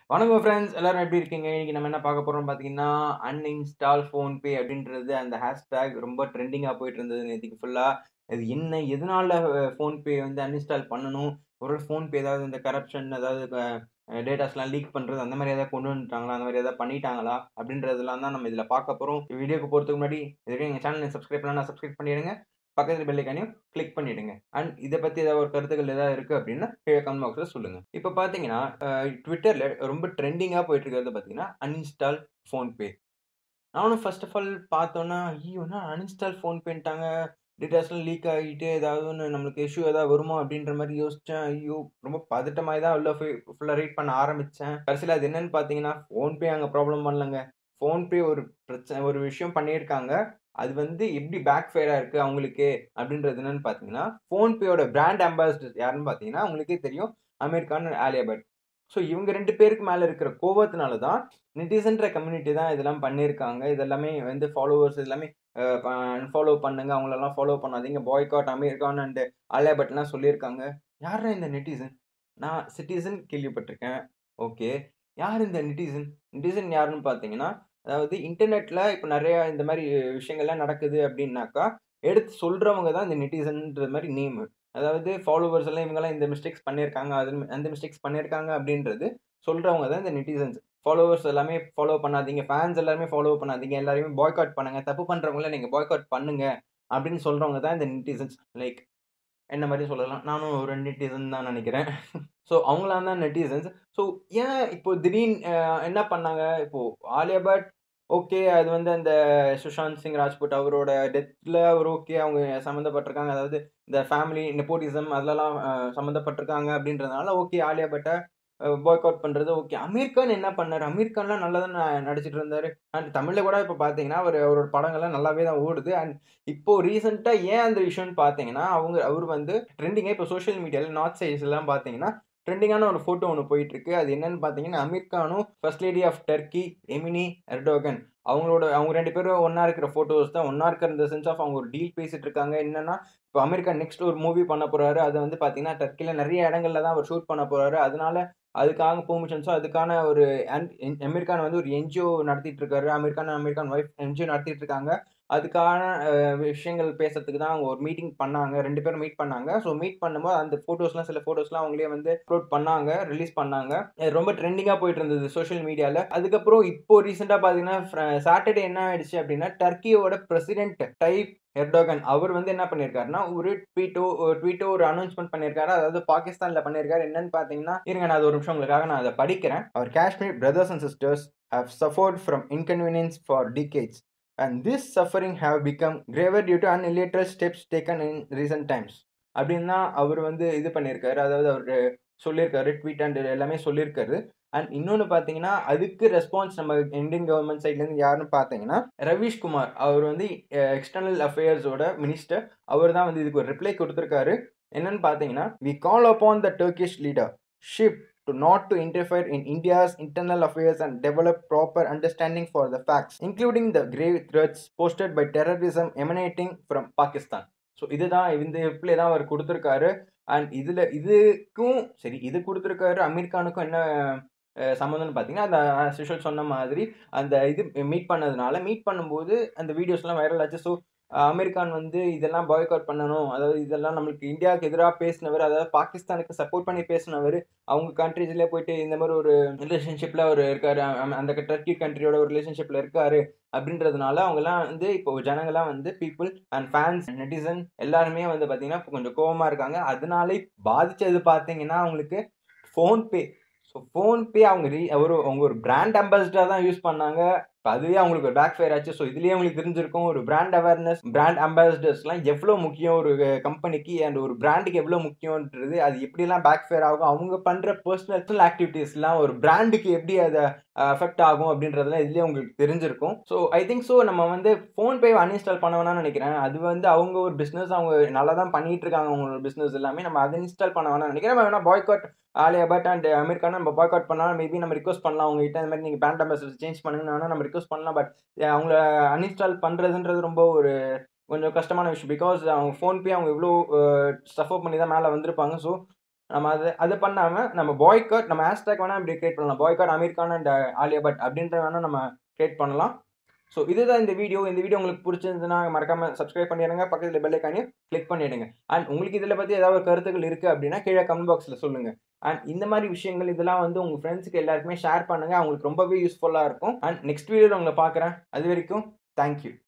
வணக்கம் ஃப்ரெண்ட்ஸ் எல்லாரும் எப்படி இருக்கீங்க இன்னைக்கு நம்ம என்ன பார்க்க போறோம் பார்த்தீங்கன்னா அன்இன்ஸ்டால் ஃபோன்பே அப்படின்றது அந்த ஹேஷ்டேக் ரொம்ப ட்ரெண்டிங்காக போயிட்டு இருந்தது நேற்றுக்கு ஃபுல்லாக இது என்ன எதனால ஃபோன்பே வந்து அன்இன்ஸ்டால் பண்ணணும் ஒரு ஃபோன்பே ஏதாவது இந்த கரப்ஷன் அதாவது டேட்டாஸ்லாம் லீக் பண்ணுறது அந்த மாதிரி ஏதாவது கொண்டு வந்துட்டாங்களா அந்த மாதிரி ஏதாவது பண்ணிட்டாங்களா அப்படின்றதெல்லாம் தான் நம்ம இதில் பார்க்க போகிறோம் வீடியோக்கு போகிறதுக்கு முன்னாடி இதுவரைக்கும் எங்கள் சேனல் சப்ஸ்கிரைப் பண்ணலாம் சப்ஸ்கிரைப் பண்ணிடுங்க பக்கத்தில் பெல்லைக்கானையும் கிளிக் பண்ணிடுங்க அண்ட் இதை பற்றி ஏதாவது ஒரு கருத்துக்கள் ஏதாவது இருக்குது அப்படின்னா கீழே கமெண்ட் பாக்ஸில் சொல்லுங்கள் இப்போ பார்த்தீங்கன்னா ட்விட்டரில் ரொம்ப ட்ரெண்டிங்காக போயிட்டு இருக்கிறது பார்த்தீங்கன்னா அன்இன்ஸ்டால் ஃபோன்பே நானும் ஃபர்ஸ்ட் ஆஃப் ஆல் பார்த்தோன்னா ஐயோனா அன்இன்ஸ்டால் ஃபோன்பேன்ட்டாங்க டீட்டெயில்ஸ்லாம் லீக் ஆகிட்டு ஏதாவது ஒன்று நம்மளுக்கு இஷ்யூ ஏதாவது வருமா அப்படின்ற மாதிரி யோசித்தேன் ஐயோ ரொம்ப பதட்டமாகி தான் உள்ள ஃபுல்லாக ரீட் பண்ண ஆரம்பித்தேன் கடைசியில் அது என்னன்னு பார்த்தீங்கன்னா ஃபோன்பே அங்கே ப்ராப்ளம் பண்ணலங்க ஃபோன்பே ஒரு பிரச்சனை ஒரு விஷயம் பண்ணியிருக்காங்க அது வந்து எப்படி பேக் ஃபயராக இருக்குது அவங்களுக்கு அப்படின்றது என்னன்னு பார்த்தீங்கன்னா ஃபோன்பேயோட பிராண்ட் அம்பாசிடர் யாருன்னு பார்த்தீங்கன்னா அவங்களுக்கே தெரியும் அமெரிக்கான் ஆலியாபட் ஸோ இவங்க ரெண்டு பேருக்கு மேலே இருக்கிற கோவத்தினால தான் நெட்டிசன்ற கம்யூனிட்டி தான் இதெல்லாம் பண்ணியிருக்காங்க இதெல்லாமே வந்து ஃபாலோவர்ஸ் எல்லாமே ஃபாலோ பண்ணுங்க அவங்களெல்லாம் ஃபாலோ பண்ணாதீங்க பாய்காட் அமெரிக்கான் அண்ட் ஆலியாபட்லாம் சொல்லியிருக்காங்க யாரா இந்த நெட்டிசன் நான் சிட்டிசன் கேள்விப்பட்டிருக்கேன் ஓகே யார் இந்த நெட்டிசன் நெட்டிசன் யாருன்னு பார்த்தீங்கன்னா அதாவது இன்டர்நெட்டில் இப்போ நிறைய இந்த மாதிரி விஷயங்கள்லாம் நடக்குது அப்படின்னாக்கா எடுத்து சொல்கிறவங்க தான் இந்த நெட்டிசன்ன்ற மாதிரி நேம் அதாவது ஃபாலோவர்ஸ் எல்லாம் இவங்கெல்லாம் இந்த மிஸ்டேக்ஸ் பண்ணியிருக்காங்க அது அந்த மிஸ்டேக்ஸ் பண்ணியிருக்காங்க அப்படின்றது சொல்கிறவங்க தான் இந்த நெட்டிசன்ஸ் ஃபாலோவர்ஸ் எல்லாமே ஃபாலோ பண்ணாதீங்க ஃபேன்ஸ் எல்லாருமே ஃபாலோ பண்ணாதீங்க எல்லாருமே பாய்காட் பண்ணுங்க தப்பு பண்ணுறவங்கள நீங்கள் பாய்காட் பண்ணுங்க அப்படின்னு சொல்கிறவங்க தான் இந்த நெட்டிசன்ஸ் லைக் என்ன மாதிரி சொல்லலாம் நானும் ஒரு நெட்டிசன் தான் நினைக்கிறேன் ஸோ அவங்களாம் தான் நெட்டிசன்ஸ் ஸோ ஏன் இப்போ திடீர்னு என்ன பண்ணாங்க இப்போது ஆலியா பட் ஓகே அது வந்து அந்த சுஷாந்த் சிங் ராஜ்புட் அவரோட டெத்தில் அவர் ஓகே அவங்க சம்மந்தப்பட்டிருக்காங்க அதாவது இந்த ஃபேமிலி நெப்போட்டிசம் அதிலலாம் சம்மந்தப்பட்டிருக்காங்க அப்படின்றதுனால ஓகே ஆலியா பட்டை பாய்க் அவுட் பண்ணுறது ஓகே அமீர் கான் என்ன பண்ணார் அமீர் கான்லாம் நல்லா தான் நடிச்சிட்டு இருந்தார் அண்ட் தமிழில் கூட இப்போ பார்த்தீங்கன்னா அவர் அவரோட படங்கள்லாம் நல்லாவே தான் ஓடுது அண்ட் இப்போ ரீசெண்டாக ஏன் அந்த விஷயம்னு பார்த்தீங்கன்னா அவங்க அவர் வந்து ட்ரெண்டிங்காக இப்போ சோஷியல் மீடியாவில் நார்த் சைட்ஸ் எல்லாம் பார்த்தீங்கன்னா ட்ரெண்டிங்கான ஒரு ஃபோட்டோ ஒன்று போயிட்டு இருக்கு அது என்னன்னு பார்த்தீங்கன்னா அமீர் கானும் first lady of Turkey Emine Erdogan அவங்களோட அவங்க ரெண்டு பேரும் ஒன்றா இருக்கிற ஃபோட்டோஸ் தான் ஒன்றா இருக்கிற இந்த சென்ஸ் ஆஃப் அவங்க ஒரு டீல் பேசிட்டு இருக்காங்க என்னன்னா இப்போ அமெரிக்கா நெக்ஸ்ட் ஒரு மூவி பண்ண போறாரு அதை வந்து பார்த்தீங்கன்னா டர்க்கியில் நிறைய இடங்கள்ல தான் அவர் ஷூட் பண்ண போறாரு அதனால அதுக்காக பெர்மிஷன்ஸோ அதுக்கான ஒரு அமெரிக்கான் வந்து ஒரு என்ஜிஓ நடத்திட்டு இருக்காரு அமெரிக்கான் அமெரிக்கான் ஒய்ஃப் என்ஜிஓ நடத்திட்டு இருக்காங்க அதுக்கான விஷயங்கள் பேசுறதுக்கு தான் அவங்க ஒரு மீட்டிங் பண்ணாங்க ரெண்டு பேரும் மீட் பண்ணாங்க ஸோ மீட் பண்ணும்போது அந்த ஃபோட்டோஸ்லாம் சில ஃபோட்டோஸ்லாம் அவங்களே வந்து அப்லோட் பண்ணாங்க ரிலீஸ் பண்ணாங்க ரொம்ப ட்ரெண்டிங்காக போயிட்டு இருந்தது சோஷியல் மீடியாவில் அதுக்கப்புறம் இப்போ ரீசெண்டாக பார்த்தீங்கன்னா சாட்டர்டே என்ன ஆயிடுச்சு அப்படின்னா டர்க்கியோட பிரசிடென்ட் டைப் எர்டோகன் அவர் வந்து என்ன பண்ணியிருக்காருன்னா ஒரு ட்வீட்டோ ட்வீட்டோ ஒரு அனௌன்ஸ்மெண்ட் பண்ணியிருக்காரு அதாவது பாகிஸ்தானில் பண்ணியிருக்காரு என்னன்னு பார்த்தீங்கன்னா இருங்க நான் அது ஒரு நிமிஷம் உங்களுக்காக நான் அதை படிக்கிறேன் அவர் Kashmir brothers and sisters how suffered from inconvenience for decades and this suffering have become graver due to unilateral steps taken in recent times அப்படின்னு தான் அவர் வந்து இது பண்ணியிருக்காரு அதாவது அவர் சொல்லியிருக்காரு ட்வீட் அண்ட் எல்லாமே சொல்லியிருக்காரு அண்ட் இன்னொன்று பார்த்தீங்கன்னா அதுக்கு ரெஸ்பான்ஸ் நம்ம இந்தியன் கவர்மெண்ட் சைட்லேருந்து யாருன்னு பார்த்தீங்கன்னா ரவீஷ் குமார் அவர் வந்து எக்ஸ்டர்னல் அஃபேர்ஸோட மினிஸ்டர் அவர் தான் வந்து இதுக்கு ஒரு ரிப்ளை கொடுத்துருக்காரு என்னன்னு பார்த்தீங்கன்னா we call upon the Turkish leadership to not to interfere in India's internal affairs and develop proper understanding for the facts, including the grave threats posted by terrorism emanating from Pakistan. So இதுதான் இந்த reply தான் அவர் கொடுத்துருக்காரு and இதில் இதுக்கும் சரி இது கொடுத்துருக்காரு அமீர்கானுக்கும் என்ன சம்மந்தம்னு பார்த்தீங்கன்னா அந்த சிஷல் சொன்ன மாதிரி அந்த இது மீட் பண்ணதுனால மீட் பண்ணும்போது அந்த வீடியோஸ்லாம் வைரல் ஆச்சு ஸோ அமெரிக்கான் வந்து இதெல்லாம் பாய்க் அவுட் பண்ணணும் அதாவது இதெல்லாம் நம்மளுக்கு இந்தியாவுக்கு எதிராக பேசினவர் அதாவது பாகிஸ்தானுக்கு சப்போர்ட் பண்ணி பேசினவர் அவங்க கண்ட்ரீஸ்லேயே போயிட்டு இந்த மாதிரி ஒரு ரிலேஷன்ஷிப்பில் அவர் இருக்காரு அந்த டர்க்கி கண்ட்ரியோட ஒரு ரிலேஷன்ஷிப்பில் இருக்காரு அப்படின்றதுனால அவங்கெல்லாம் வந்து இப்போ ஜனங்கள்லாம் வந்து பீப்புள் அண்ட் ஃபேன்ஸ் நெட்டிசன் எல்லாருமே வந்து பார்த்தீங்கன்னா கொஞ்சம் கோபமாக இருக்காங்க அதனாலே பாதிச்சது பார்த்தீங்கன்னா அவங்களுக்கு ஃபோன்பே ஸோ ஃபோன்பே அவங்க ரீ ஒரு அவங்க ஒரு பிராண்ட் அம்பாசிடர் தான் யூஸ் பண்ணாங்க இப்போ அதுவே அவங்களுக்கு ஒரு பேக் ஃபயர் ஆச்சு ஸோ இதுலேயே அவங்களுக்கு தெரிஞ்சிருக்கும் ஒரு பிராண்ட் அவேர்னஸ் பிராண்ட் அம்பாசிடர்ஸ்லாம் எவ்வளோ முக்கியம் ஒரு கம்பெனிக்கு அண்ட் ஒரு பிராண்டுக்கு எவ்வளோ முக்கியன்றது அது எப்படிலாம் பேக் ஃபயர் ஆகும் அவங்க பண்ணுற பர்சனல் ஆக்டிவிட்டீஸ்லாம் ஒரு பிராண்டுக்கு எப்படி அதை அஃபெக்ட் ஆகும் அப்படின்றதுலாம் இதுலேயே உங்களுக்கு தெரிஞ்சிருக்கும் ஸோ ஐ திங்க் ஸோ நம்ம வந்து ஃபோன்பே அன்இன்ஸ்டால் பண்ண வேணாம்னு நினைக்கிறேன் அது வந்து அவங்க ஒரு பிஸ்னஸ் அவங்க நல்லா தான் பண்ணிட்டு இருக்காங்க அவங்களோட பிஸ்னஸ் எல்லாமே நம்ம அதை இன்ஸ்டால் பண்ண வேணாம்னு நினைக்கிறேன் நம்ம வேணா பாய்காட் ஆலியா பட் அண்ட் அமெரிக்கான நம்ம பாய்க் அவுட் பண்ணாலும் மேபி நம்ம ரிக்வஸ்ட் பண்ணலாம் உங்ககிட்ட இந்த மாதிரி நீங்கள் பேண்ட் அம்பாசிடர் சேஞ்ச் பண்ணுங்கன்னு வேணால் நம்ம ரிக்வஸ்ட் பண்ணலாம் பட் அவங்கள அன்இன்ஸ்டால் பண்ணுறதுன்றது ரொம்ப ஒரு கொஞ்சம் கஷ்டமான விஷயம் பிகாஸ் அவங்க ஃபோன்பே அவங்க இவ்வளோ சஃபர் பண்ணி தான் மேலே வந்திருப்பாங்க ஸோ நம்ம அது அது பண்ணாமல் நம்ம பாய்காட் நம்ம ஹேஷ்டேக் வேணால் இப்படி கிரியேட் பண்ணலாம் பாய்காட் அமீர் கான் அண்ட் ஆலியா பட் அப்படின்ற வேணால் நம்ம கிரியேட் பண்ணலாம் ஸோ இதுதான் இந்த வீடியோ இந்த வீடியோ உங்களுக்கு பிடிச்சிருந்துன்னா மறக்காம சப்ஸ்கிரைப் பண்ணிடுங்க பக்கத்தில் பெல் ஐக்கானையும் கிளிக் பண்ணிடுங்க அண்ட் உங்களுக்கு இதில் பற்றி ஏதாவது கருத்துக்கள் இருக்குது அப்படின்னா கீழே கமெண்ட் பாக்ஸில் சொல்லுங்கள் அண்ட் இந்த மாதிரி விஷயங்கள் இதெல்லாம் வந்து உங்கள் ஃப்ரெண்ட்ஸுக்கு எல்லாருக்குமே ஷேர் பண்ணுங்கள் அவங்களுக்கு ரொம்பவே யூஸ்ஃபுல்லாக இருக்கும் அண்ட் நெக்ஸ்ட் வீடியோவில் உங்களை பார்க்குறேன் அது வரைக்கும் தேங்க்யூ